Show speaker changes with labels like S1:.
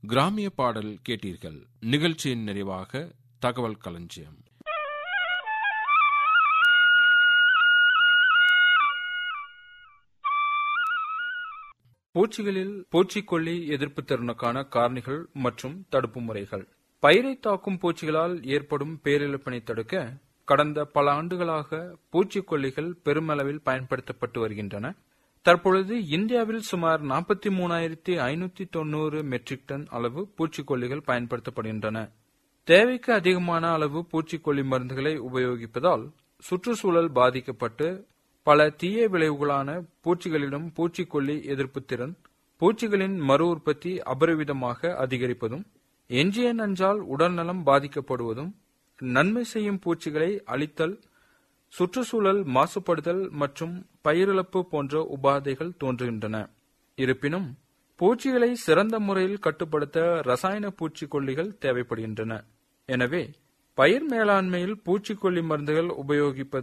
S1: கிராமிய பாடல் கேட்டீர்கள் நிகழ்ச்சியின் நிறைவாக தகவல் களஞ்சியம்
S2: பூச்சிகளில் பூச்சிக்கொல்லி எதிர்ப்பு திறனுக்கான காரணிகள் மற்றும் தடுப்பு முறைகள் பயிரை தாக்கும் பூச்சிகளால் ஏற்படும் பேரிழப்பினை தடுக்க கடந்த பல ஆண்டுகளாக பூச்சிக்கொல்லிகள் பெருமளவில் பயன்படுத்தப்பட்டு வருகின்றன தற்பொழுது இந்தியாவில் சுமார் நாற்பத்தி மூணாயிரத்தி ஐநூத்தி தொண்ணூறு மெட்ரிக் டன் அளவு பூச்சிக்கொல்லிகள் பயன்படுத்தப்படுகின்றன தேவைக்கு அதிகமான அளவு பூச்சிக்கொல்லி மருந்துகளை உபயோகிப்பதால் சுற்றுச்சூழல் பாதிக்கப்பட்டு பல தீய விளைவுகளான பூச்சிகளிடம் பூச்சிக்கொல்லி எதிர்ப்பு திறன் பூச்சிகளின் மறு உற்பத்தி அபரிவிதமாக அதிகரிப்பதும் எஞ்சிய நஞ்சால் உடல்நலம் பாதிக்கப்படுவதும் நன்மை செய்யும் பூச்சிகளை அழித்தல் சுற்றுச்சூழல் மாசுபடுதல் மற்றும் பயிரிழப்பு போன்ற உபாதைகள் தோன்றுகின்றன இருப்பினும் பூச்சிகளை சிறந்த முறையில் கட்டுப்படுத்த ரசாயன பூச்சிக்கொல்லிகள் தேவைப்படுகின்றன எனவே பயிர் மேலாண்மையில் பூச்சிக்கொல்லி மருந்துகள் உபயோகிப்பது